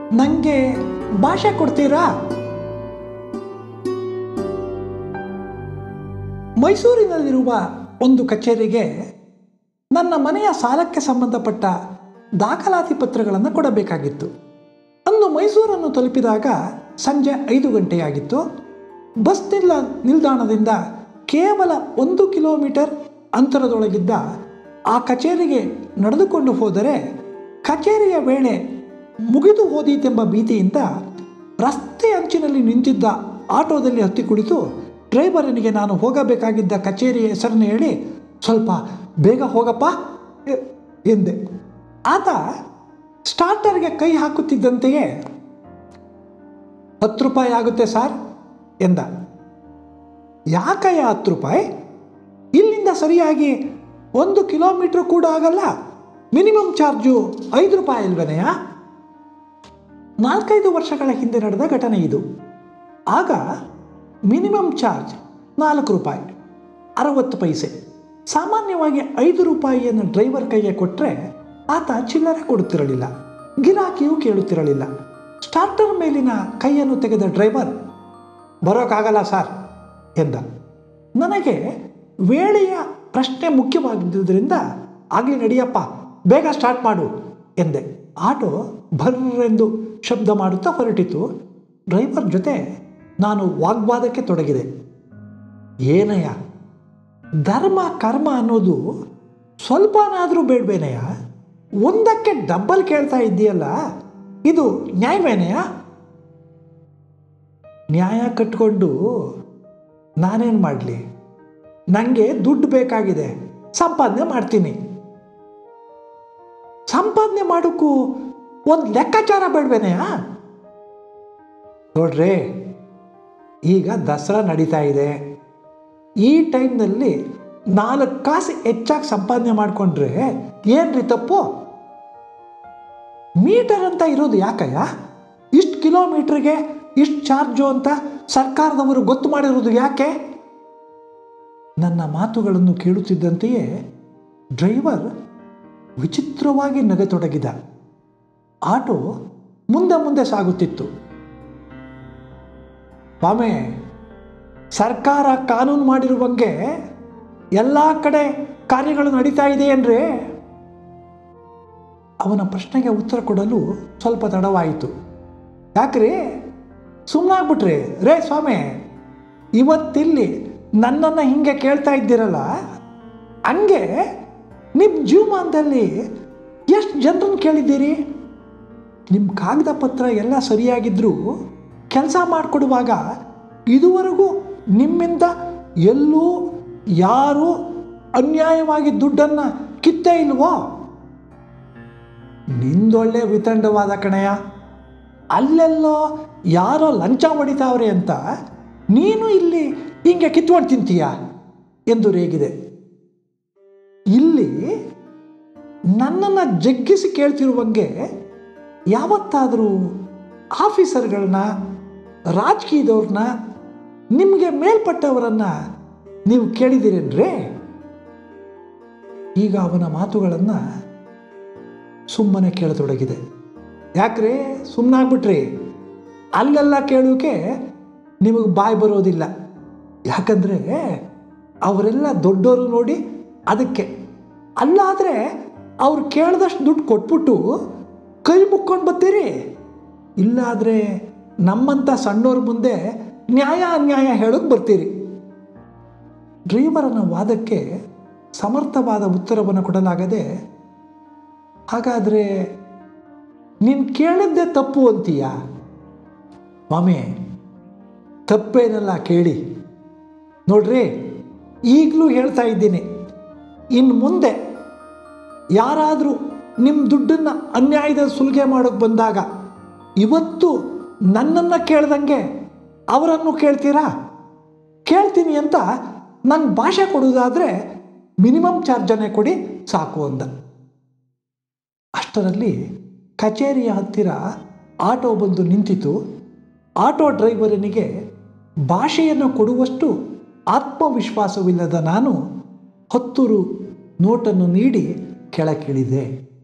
ನನಗೆ ಭಾಷೆ ಕೊಡ್ತೀರಾ ಮೈಸೂರಿನಲ್ಲಿರುವ ಒಂದು ಕಚೇರಿಗೆ ನನ್ನ ಮನೆಯ ಸಾಲಕ್ಕೆ ಸಂಬಂಧಪಟ್ಟ ದಾಖಲಾತಿ ಪತ್ರಗಳನ್ನು ಕೊಡಬೇಕಾಗಿತ್ತು ಅಂದು ಮೈಸೂರನ್ನು ತಲುಪಿದಾಗ ಸಂಜೆ ಐದು ಗಂಟೆಯಾಗಿತ್ತು ಬಸ್ ನಿಲ್ಲ ನಿಲ್ದಾಣದಿಂದ ಕೇವಲ ಒಂದು ಕಿಲೋಮೀಟರ್ ಅಂತರದೊಳಗಿದ್ದ ಆ ಕಚೇರಿಗೆ ನಡೆದುಕೊಂಡು ಹೋದರೆ ಕಚೇರಿಯ ವೇಳೆ ಮುಗಿದು ಹೋದೀತೆಂಬ ಭೀತಿಯಿಂದ ರಸ್ತೆ ಅಂಚಿನಲ್ಲಿ ನಿಂತಿದ್ದ ಆಟೋದಲ್ಲಿ ಹತ್ತಿ ಕುಳಿತು ಡ್ರೈವರನಿಗೆ ನಾನು ಹೋಗಬೇಕಾಗಿದ್ದ ಕಚೇರಿಯ ಹೆಸರನ್ನು ಹೇಳಿ ಸ್ವಲ್ಪ ಬೇಗ ಹೋಗಪ್ಪ ಎ- ಎಂದೆ ಆತ ಸ್ಟಾರ್ಟರ್ಗೆ ಕೈ ಹಾಕುತ್ತಿದ್ದಂತೆಯೇ ಹತ್ತು ರೂಪಾಯಿ ಆಗುತ್ತೆ ಸರ್ ಎಂದ ಯಾಕಯ್ಯ ಹತ್ತು ರೂಪಾಯಿ ಇಲ್ಲಿಂದ ಸರಿಯಾಗಿ ಒಂದು ಕಿಲೋಮೀಟ್ರ್ ಕೂಡ ಆಗಲ್ಲ ಮಿನಿಮಮ್ ಚಾರ್ಜು ಐದು ರೂಪಾಯಿ ಅಲ್ವೇನೆಯ ನಾಲ್ಕೈದು ವರ್ಷಗಳ ಹಿಂದೆ ನಡೆದ ಘಟನೆ ಇದು ಆಗ ಮಿನಿಮಮ್ ಚಾರ್ಜ್ ನಾಲ್ಕು ರೂಪಾಯಿ ಅರವತ್ತು ಪೈಸೆ ಸಾಮಾನ್ಯವಾಗಿ ಐದು ರೂಪಾಯಿಯನ್ನು ಡ್ರೈವರ್ ಕೈಗೆ ಕೊಟ್ಟರೆ ಆತ ಚಿಲ್ಲರೆ ಕೊಡುತ್ತಿರಲಿಲ್ಲ ಗಿರಾಕಿಯೂ ಕೇಳುತ್ತಿರಲಿಲ್ಲ ಸ್ಟಾರ್ಟರ್ ಮೇಲಿನ ಕೈಯನ್ನು ತೆಗೆದ ಡ್ರೈವರ್ ಬರೋಕ್ಕಾಗಲ್ಲ ಸರ್ ಎಂದ ನನಗೆ ವೇಳೆಯ ಪ್ರಶ್ನೆ ಮುಖ್ಯವಾಗಿದ್ದುದರಿಂದ ಆಗಲಿ ನಡಿಯಪ್ಪ ಬೇಗ ಸ್ಟಾರ್ಟ್ ಮಾಡು ಎಂದೆ ಆಟೋ ಭರ್ರೆಂದು ಶಬ್ದ ಮಾಡುತ್ತಾ ಹೊರಟಿತು ಡ್ರೈವರ್ ಜೊತೆ ನಾನು ವಾಗ್ವಾದಕ್ಕೆ ತೊಡಗಿದೆ ಏನಯ್ಯ ಧರ್ಮ ಕರ್ಮ ಅನ್ನೋದು ಸ್ವಲ್ಪನಾದರೂ ಬೇಡವೇನಯ್ಯ ಒಂದಕ್ಕೆ ಡಬ್ಬಲ್ ಕೇಳ್ತಾ ಇದ್ದೀಯಲ್ಲ ಇದು ನ್ಯಾಯವೇನಯ್ಯ ನ್ಯಾಯ ಕಟ್ಕೊಂಡು ನಾನೇನು ಮಾಡಲಿ ನನಗೆ ದುಡ್ಡು ಬೇಕಾಗಿದೆ ಸಂಪಾದನೆ ಮಾಡ್ತೀನಿ ಸಂಪಾದನೆ ಮಾಡೋಕ್ಕೂ ಒಂದು ಲೆಕ್ಕಾಚಾರ ಬೇಡವೇನೆಯಾ ನೋಡ್ರಿ ಈಗ ದಸರಾ ನಡೀತಾ ಇದೆ ಈ ಟೈಮ್ನಲ್ಲಿ ನಾಲ್ಕು ಕಾಸು ಹೆಚ್ಚಾಗಿ ಸಂಪಾದನೆ ಮಾಡಿಕೊಂಡ್ರೆ ಏನ್ರಿ ತಪ್ಪು ಮೀಟರ್ ಅಂತ ಇರೋದು ಯಾಕಯ್ಯ ಇಷ್ಟು ಕಿಲೋಮೀಟ್ರಿಗೆ ಇಷ್ಟು ಚಾರ್ಜು ಅಂತ ಸರ್ಕಾರದವರು ಗೊತ್ತು ಮಾಡಿರೋದು ಯಾಕೆ ನನ್ನ ಮಾತುಗಳನ್ನು ಕೇಳುತ್ತಿದ್ದಂತೆಯೇ ಡ್ರೈವರ್ ವಿಚಿತ್ರವಾಗಿ ನಗತೊಡಗಿದ ಆಟೋ ಮುಂದೆ ಮುಂದೆ ಸಾಗುತ್ತಿತ್ತು ಸ್ವಾಮಿ ಸರ್ಕಾರ ಕಾನೂನು ಮಾಡಿರುವಂಗೆ ಎಲ್ಲ ಕಡೆ ಕಾರ್ಯಗಳು ನಡೀತಾ ಇದೆಯೇನ್ರಿ ಅವನ ಪ್ರಶ್ನೆಗೆ ಉತ್ತರ ಕೊಡಲು ಸ್ವಲ್ಪ ತಡವಾಯಿತು ಯಾಕ್ರಿ ಸುಮ್ಮನಾಗ್ಬಿಟ್ರಿ ರೇ ಸ್ವಾಮಿ ಇವತ್ತಿಲ್ಲಿ ನನ್ನನ್ನು ಹಿಂಗೆ ಕೇಳ್ತಾ ಇದ್ದೀರಲ್ಲ ಹಂಗೆ ನಿಮ್ಮ ಜೀವಮಾನದಲ್ಲಿ ಎಷ್ಟು ಜನರನ್ನು ಕೇಳಿದ್ದೀರಿ ನಿಮ್ಮ ಕಾಗದ ಪತ್ರ ಎಲ್ಲ ಸರಿಯಾಗಿದ್ದರೂ ಕೆಲಸ ಮಾಡಿಕೊಡುವಾಗ ಇದುವರೆಗೂ ನಿಮ್ಮಿಂದ ಎಲ್ಲೂ ಯಾರೂ ಅನ್ಯಾಯವಾಗಿ ದುಡ್ಡನ್ನು ಕಿತ್ತೇ ಇಲ್ವೋ ನಿಂದೊಳ್ಳೆ ವಿತಂಡವಾದ ಕಣಯ್ಯ ಅಲ್ಲೆಲ್ಲೋ ಯಾರೋ ಲಂಚ ಹೊಡಿತಾವ್ರೆ ಅಂತ ನೀನು ಇಲ್ಲಿ ಹಿಂಗೆ ಕಿತ್ಕೊಂಡು ತಿಂತೀಯ ಎಂದು ರೇಗಿದೆ ಇಲ್ಲಿ ನನ್ನನ್ನು ಜಗ್ಗಿಸಿ ಕೇಳ್ತಿರುವಂಗೆ ಯಾವತ್ತಾದರೂ ಆಫೀಸರ್ಗಳನ್ನ ರಾಜಕೀಯದವ್ರನ್ನ ನಿಮಗೆ ಮೇಲ್ಪಟ್ಟವರನ್ನು ನೀವು ಕೇಳಿದ್ದೀರೇನ್ರೇ ಈಗ ಅವನ ಮಾತುಗಳನ್ನು ಸುಮ್ಮನೆ ಕೇಳತೊಡಗಿದೆ ಯಾಕ್ರಿ ಸುಮ್ಮನಾಗ್ಬಿಟ್ರಿ ಅಲ್ಲೆಲ್ಲ ಕೇಳೋಕೆ ನಿಮಗೆ ಬಾಯಿ ಬರೋದಿಲ್ಲ ಯಾಕಂದರೆ ಅವರೆಲ್ಲ ದೊಡ್ಡವರು ನೋಡಿ ಅದಕ್ಕೆ ಅಲ್ಲಾದರೆ ಅವ್ರು ಕೇಳಿದಷ್ಟು ದುಡ್ಡು ಕೊಟ್ಬಿಟ್ಟು ಕೈ ಮುಕ್ಕೊಂಡು ಬರ್ತೀರಿ ಇಲ್ಲಾದರೆ ನಮ್ಮಂಥ ಸಣ್ಣವ್ರ ಮುಂದೆ ನ್ಯಾಯ ಅನ್ಯಾಯ ಹೇಳೋಕೆ ಬರ್ತೀರಿ ಡ್ರೈವರನ ವಾದಕ್ಕೆ ಸಮರ್ಥವಾದ ಉತ್ತರವನ್ನು ಕೊಡಲಾಗದೆ ಹಾಗಾದರೆ ನೀನು ಕೇಳಿದ್ದೆ ತಪ್ಪು ಅಂತೀಯ ಮಾಮಿ ತಪ್ಪೇನಲ್ಲ ಕೇಳಿ ನೋಡ್ರಿ ಈಗಲೂ ಹೇಳ್ತಾ ಇದ್ದೀನಿ ಇನ್ನು ಮುಂದೆ ಯಾರಾದರೂ ನಿಮ್ಮ ದುಡ್ಡನ್ನು ಅನ್ಯಾಯದ ಸುಲಿಗೆ ಮಾಡೋಕ್ಕೆ ಬಂದಾಗ ಇವತ್ತು ನನ್ನನ್ನು ಕೇಳ್ದಂಗೆ ಅವರನ್ನು ಕೇಳ್ತೀರಾ ಕೇಳ್ತೀನಿ ಅಂತ ನನ್ನ ಭಾಷೆ ಕೊಡೋದಾದರೆ ಮಿನಿಮಮ್ ಚಾರ್ಜನ್ನೇ ಕೊಡಿ ಸಾಕು ಅಂದ ಅಷ್ಟರಲ್ಲಿ ಕಚೇರಿಯ ಹತ್ತಿರ ಆಟೋ ಬಂದು ನಿಂತಿತು ಆಟೋ ಡ್ರೈವರನಿಗೆ ಭಾಷೆಯನ್ನು ಕೊಡುವಷ್ಟು ಆತ್ಮವಿಶ್ವಾಸವಿಲ್ಲದ ನಾನು ಹತ್ತು ರು ನೋಟನ್ನು ನೀಡಿ ಕೆಳಗಿಳಿದೆ